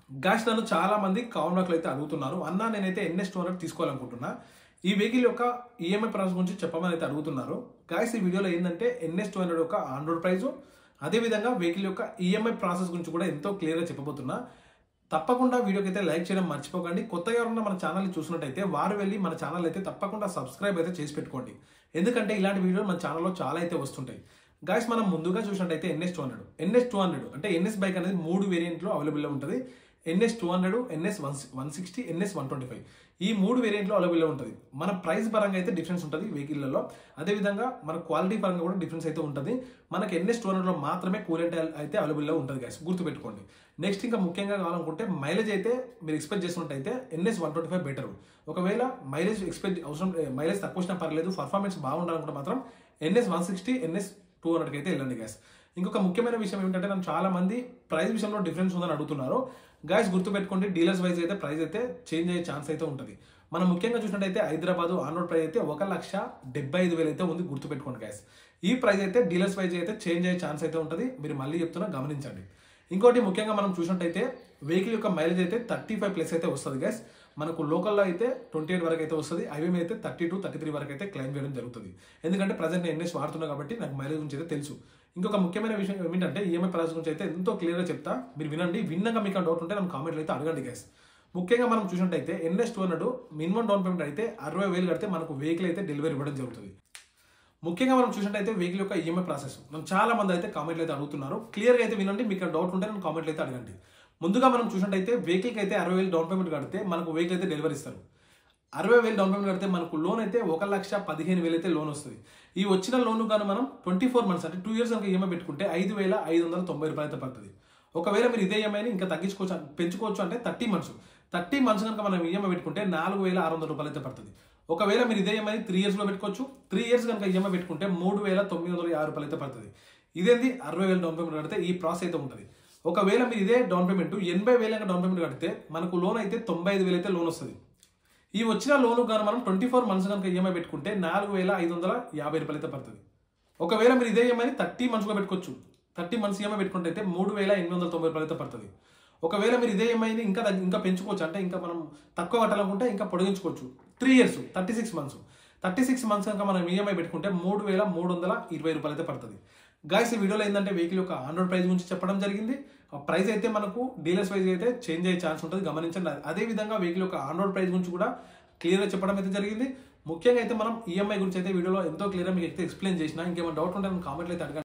guys నన్ను చాలా మంది కామెంట్లు అయితే అడుగుతున్నారు అన్న నేనైతే ఎన్ఎస్ టూ హండ్రెడ్ తీసుకోవాలనుకుంటున్నా ఈ వెహికల్ యొక్క ఈఎంఐ ప్రాసెస్ గురించి చెప్పమని అయితే అడుగుతున్నారు గాయస్ ఈ వీడియోలో ఏంటంటే ఎన్ఎస్ టూ హండ్రెడ్ యొక్క ఆన్ రోడ్ ప్రైస్ అదేవిధంగా వెహికల్ యొక్క ఈఎంఐ ప్రాసెస్ గురించి కూడా ఎంతో క్లియర్గా చెప్పబోతున్నా తప్పకుండా వీడియోకి అయితే లైక్ చేయడం మర్చిపోకండి కొత్తగా ఎవరన్నా మన ఛానల్ చూసినట్టయితే వారు వెళ్ళి మన ఛానల్ అయితే తప్పకుండా సబ్స్క్రైబ్ అయితే చేసి పెట్టుకోండి ఎందుకంటే ఇలాంటి వీడియోలు మన ఛానల్లో చాలా అయితే వస్తుంటాయి గాయస్ మనం ముందుగా చూసినట్టయితే NS two hundred NS two hundred అంటే ఎన్ఎస్ బైక్ అనేది మూడు వేరియంట్లో అవైలబుల్లో ఉంటుంది NS two hundred NS one one sixty NS one twenty five ఈ మూడు వేరియంట్లో అవైలబుల్లో ఉంటుంది మన ప్రైస్ పరంగా అయితే డిఫరెన్స్ ఉంటుంది వెహికల్లలో అదేవిధంగా మన క్వాలిటీ పరంగా కూడా డిఫరెన్స్ అయితే ఉంటుంది మనకి ఎన్ఎస్ టూ హండ్రెడ్లో మాత్రమే కూలెంట్ అయితే అవైలబుల్లో ఉంటుంది గైస్ గుర్తుపెట్టుకోండి నెక్స్ట్ ఇంకా ముఖ్యంగా కావాలనుకుంటే మైలేజ్ అయితే మీరు ఎక్స్పెక్ట్ చేసినట్టయితే NS one twenty five better ఒకవేళ మైలేజ్ ఎక్స్పెక్ట్ అవసరం మైలేజ్ తక్కువ వచ్చినా పర్లేదు పర్ఫార్మెన్స్ బాగుండాలనుకుంటే మాత్రం NS one sixty NS two హండ్రెడ్కి అయితే వెళ్ళండి గ్యాస్ ఇంకొక ముఖ్యమైన విషయం ఏంటంటే నన్ను చాలా మంది ప్రైస్ విషయంలో డిఫరెన్స్ ఉందని అడుగుతున్నారు గాయస్ గుర్తుపెట్టుకోండి డీలర్స్ వైజ్ అయితే ప్రైస్ అయితే చేంజ్ అయ్యే ఛాన్స్ అయితే ఉంటుంది మనం ముఖ్యంగా చూసినట్టయితే హైదరాబాద్ ఆన్ రోడ్ ప్రైస్ అయితే ఒక లక్ష డెబ్బై ఐదు వేలు అయితే ఉంది గుర్తుపెట్టుకోండి గ్యాస్ ఈ ప్రైస్ అయితే డీలర్స్ వైజ్ అయితే చేంజ్ అయ్యే ఛాన్స్ అయితే ఉంటుంది మీరు మళ్ళీ చెప్తున్నా గమనించండి ఇంకోటి ముఖ్యంగా మనం చూసినట్టయితే వెహికల్ యొక్క మైలేజ్ అయితే థర్టీ ఫైవ్ ప్లస్ అయితే వస్తుంది గ్యాస్ మనకు లోకల్లో అయితే ట్వంటీ ఎయిట్ వరకు అయితే వస్తుంది హైవే మీద అయితే థర్టీ టూ థర్టీ త్రీ వరకు అయితే క్లైమ్ చేయడం జరుగుతుంది ఎందుకంటే ప్రజెంట్ నేను ఎన్ఎస్ వాడుతున్నా కాబట్టి నాకు మైలేజ్ గురించి అయితే తెలుసు ఇంకొక ముఖ్యమైన విషయం ఏమిటంటే ఈఎంఐ ప్రైస్ గురించి అయితే ఎంతో క్లియర్గా చెప్తా మీరు వినండి విన్నాక మీకు డౌట్ ఉంటే నన్ను కామెంట్లు అయితే అడగండి గ్యాస్ ముఖ్యంగా మనం చూసినట్టయితే NS two hundred minimum down payment అయితే అరవై వేలు కడితే మనకు వెహికల్ అయితే డెలివరీ ఇవ్వడం జరుగుతుంది ముఖ్యంగా మనం చూసినట్టయితే వెహికల్ యొక్క ఈఎంఐ ప్రాసెస్ మనం చాలా మంది అయితే కామెంట్లు అయితే అడుగుతున్నారు క్లియర్గా అయితే వినండి మీకు డౌట్ ఉంటే నేను కామెంట్లు అయితే అడగండి ముందుగా మనం చూసినట్టయితే వెహికల్కి అయితే అరవై వేలు డౌన్ పేమెంట్ కడితే మనకు వెహికల్ అయితే డెలివరీ ఇస్తారు అరవై వేలు డౌన్ పేమెంట్ కడితే మనకు లోన్ అయితే ఒక లక్ష పదిహేను వేలు అయితే లోన్ వస్తుంది ఈ వచ్చిన లోన్ గాను మనం ట్వంటీ ఫోర్ మంత్స్ అంటే టూ ఇయర్స్ కనుక ఈఎంఐ పెట్టుకుంటే ఐదు వేల ఐదు వందల తొంభై రూపాయలు అయితే పడుతుంది ఒకవేళ మీరు ఇదే ఈఎంఐని ఇంకా తగ్గించుకోవచ్చు పెంచుకోవచ్చు అంటే థర్టీ మంత్స్ థర్టీ మంత్స్ కనుక మనం ఈఎంఐ పెట్టుకుంటే నాలుగు వేల ఆరు వందల రూపాయలు అయితే పడుతుంది ఒకవేళ మీరు ఇదే ఈఎంఐ త్రీ ఇయర్స్లో పెట్టుకోవచ్చు త్రీ ఇయర్స్ కనుక ఈఎంఐ పెట్టుకుంటే మూడు వేల తొమ్మిది వందల యాభై రూపాయలు అయితే పడుతుంది ఇదేంది అరవై వేల డౌన్ పేమెంట్ కడితే ఈ ప్రాసెస్ అయితే ఉంటుంది ఒకవేళ మీరు ఇదే డౌన్ పేమెంట్ ఎనభై వేల డౌన్ పేమెంట్ కడితే మనకు లోన్ అయితే తొంభై ఐదు వేలు అయితే లోన్ వస్తుంది ఈ వచ్చిన లోను కానీ మనం ట్వంటీ ఫోర్ మంత్స్ కనుక ఈఎంఐ పెట్టుకుంటే నాలుగు వేల ఐదు వందల యాభై రూపాయలు అయితే పడుతుంది ఒకవేళ మీరు ఇదే ఈఎంఐని థర్టీ మంత్స్లో పెట్టుకోవచ్చు థర్టీ మంత్స్ ఈఎంఐ పెట్టుకుంటే అయితే మూడు వేల ఎనిమిది వందల తొంభై రూపాయలు అయితే పడుతుంది ఒకవేళ మీరు ఇదే ఈఎంఐని ఇంకా తగ్గి- ఇంకా పెంచుకోవచ్చు అంటే ఇంకా మనం తక్కువ కట్టాలనుకుంటే ఇంకా పొడిగించుకోవచ్చు three years thirty six months thirty six months కనుక మనం ఈఎంఐ పెట్టుకుంటే మూడు వేల మూడు వందల ఇరవై రూపాయలు అయితే పడుతుంది గాయస్ ఈ వీడియోలో ఏంటంటే వెహికల్ యొక్క ఆన్ రోడ్ ప్రైస్ గురించి చెప్పడం జరిగింది ఆ ప్రైస్ అయితే మనకు డీలర్స్ వైజ్ అయితే చేంజ్ అయ్యే ఛాన్స్ ఉంటుంది గమనించండి అదే విధంగా వెహికల్ యొక్క ఆన్ రోడ్ ప్రైస్ గురించి కూడా క్లియర్గా చెప్పడం అయితే జరిగింది ముఖ్యంగా అయితే మనం ఈఎంఐ గురించి అయితే వీడియోలో ఎంతో క్లియర్గా మీకు అయితే ఎక్స్ప్లెయిన్ చేసిన ఇంకేమైనా డౌట్ ఉంటే కామెంట్లు అయితే అడగండి